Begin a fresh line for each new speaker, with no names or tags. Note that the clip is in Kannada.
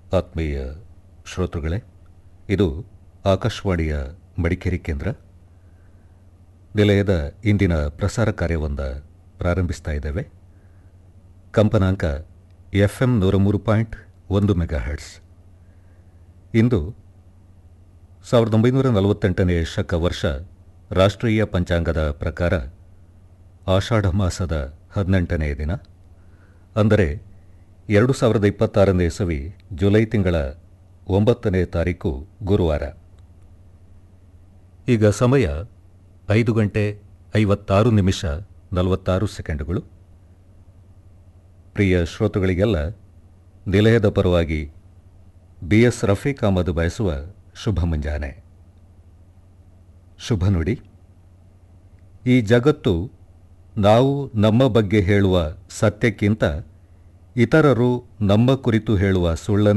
ಆತ್ಮೀಯ ಶ್ರೋತೃಗಳೇ ಇದು ಆಕಾಶವಾಣಿಯ ಮಡಿಕೇರಿ ಕೇಂದ್ರ ನಿಲಯದ ಇಂದಿನ ಪ್ರಸಾರ ಕಾರ್ಯವೊಂದ ಪ್ರಾರಂಭಿಸ್ತಾ ಇದ್ದೇವೆ ಕಂಪನಾಂಕ ಎಫ್ ಎಂ ನೂರ ಮೂರು ಪಾಯಿಂಟ್ ಒಂದು ಮೆಗಾ ಹರ್ಟ್ಸ್ ಇಂದು ಸಾವಿರದ ಒಂಬೈನೂರ ನಲವತ್ತೆಂಟನೇ ಶಕ ವರ್ಷ ರಾಷ್ಟ್ರೀಯ ಪಂಚಾಂಗದ ಪ್ರಕಾರ ಆಷಾಢ ಮಾಸದ ಹದಿನೆಂಟನೇ ದಿನ ಅಂದರೆ ಎರಡು ಸಾವಿರದ ಇಪ್ಪತ್ತಾರನೇ ಇಸವಿ ಜುಲೈ ತಿಂಗಳ ಒಂಬತ್ತನೇ ತಾರೀಕು ಗುರುವಾರ ಈಗ ಸಮಯ ಐದು ಗಂಟೆ ಐವತ್ತಾರು ನಿಮಿಷ ನಲವತ್ತಾರು ಸೆಕೆಂಡುಗಳು ಪ್ರಿಯ ಶ್ರೋತೃಗಳಿಗೆಲ್ಲ ನಿಲಯದ ಪರವಾಗಿ ಬಿ ಎಸ್ ರಫೀಕ್ ಅಹಮದ್ ಬಯಸುವ ಶುಭ ಮುಂಜಾನೆ ಶುಭ ನುಡಿ ಈ ಜಗತ್ತು ನಾವು ನಮ್ಮ ಬಗ್ಗೆ ಹೇಳುವ ಸತ್ಯಕ್ಕಿಂತ ಇತರರು ನಮ್ಮ ಕುರಿತು ಹೇಳುವ ಸುಳ್ಳನ್ನು